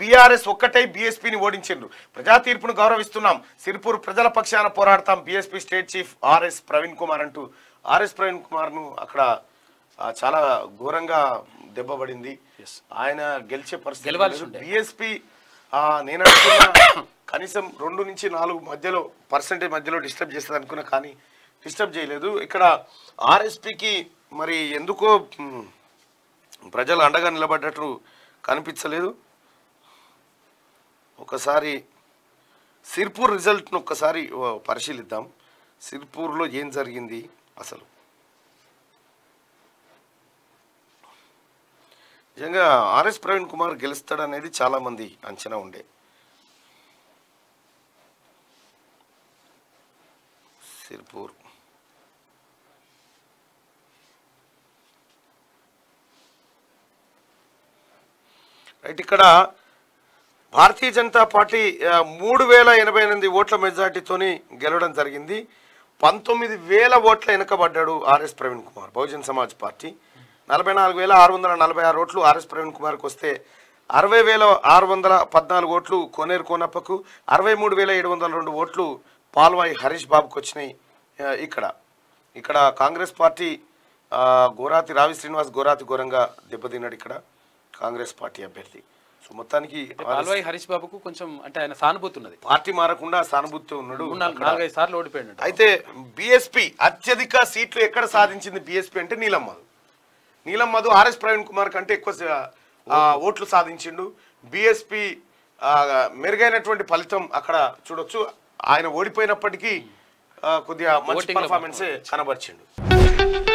BRS ఒక్కటై బీఎస్పీని ఓడించిండ్రు ప్రజా తీర్పును గౌరవిస్తున్నాం సిరిపూర్ ప్రజల పక్షాన పోరాడతాం BSP state chief RS Praveen Kumar అంటూ ఆర్ఎస్ ప్రవీణ్ కుమార్ను అక్కడ ఆ, చాలా ఘోరంగా దెబ్బపడింది ఆయన గెలిచే పరిస్థితి గెలవాల్సి ఉండే. బీఎస్పీ నేను అనుకున్న కనీసం రెండు నుంచి నాలుగు మధ్యలో పర్సెంటేజ్ మధ్యలో డిస్టర్బ్ చేస్తుంది అనుకున్నా కానీ డిస్టర్బ్ చేయలేదు ఇక్కడ ఆర్ఎస్పీకి మరి ఎందుకో మ్, ప్రజలు అండగా నిలబడ్డట్టు కనిపించలేదు ఒకసారి సిర్పూర్ రిజల్ట్ను ఒక్కసారి ఓ, పరిశీలిద్దాం సిర్పూర్లో ఏం జరిగింది అసలు నిజంగా ఆర్ఎస్ ప్రవీణ్ కుమార్ గెలుస్తాడనేది చాలా మంది అంచనా ఉండే సిర్పూర్ రైట్ ఇక్కడ భారతీయ జనతా పార్టీ ఆ, మూడు వేల ఎనభై ఎనిమిది ఓట్ల మెజార్టీతోని గెలవడం జరిగింది పంతొమ్మిది వేల ఓట్ల వెనుకబడ్డాడు ఆర్ఎస్ ప్రవీణ్ కుమార్ బహుజన్ సమాజ్ పార్టీ నలభై నాలుగు వేల ఆరు వందల నలభై ఆరు ఓట్లు ఆర్ఎస్ ప్రవీణ్ కుమార్కి వస్తే అరవై వేల ఆరు వందల పద్నాలుగు ఓట్లు కోనేరు కోనప్పకు అరవై మూడు వేల ఏడు వందల రెండు ఓట్లు పాల్వాయి హరీష్ బాబుకి వచ్చినాయి ఆ, ఇక్కడ ఇక్కడ కాంగ్రెస్ పార్టీ ఆ, గోరాతి రావి శ్రీనివాస్ గోరాతి ఘోరంగా దెబ్బతిన్నాడు ఇక్కడ కాంగ్రెస్ పార్టీ అభ్యర్థి సో మొత్తానికి పాల్వాయి హరీష్ బాబుకు కొంచెం అంటే ఆయన సానుభూతి ఉన్నది పార్టీ మారకుండా సానుభూతి ఉన్నాడు మూడు నాలుగు నాలుగైదు సార్లు ఓడిపోయాడు అయితే బిఎస్పి అత్యధిక సీట్లు ఎక్కడ సాధించింది బిఎస్పి అంటే నీలం మధు నీలం మధు ఆర్ఎస్ ప్రవీణ్ కుమార్ కంటే ఎక్కువ స- ఆ, ఓట్లు సాధించిండు బిఎస్పి మెరుగైనటువంటి ఫలితం అక్కడ చూడొచ్చు ఆయన ఓడిపోయినప్పటికీ ఆ, కొద్దిగా మంచి Voting లో పర్ఫార్మెన్సే కనబరిచిండు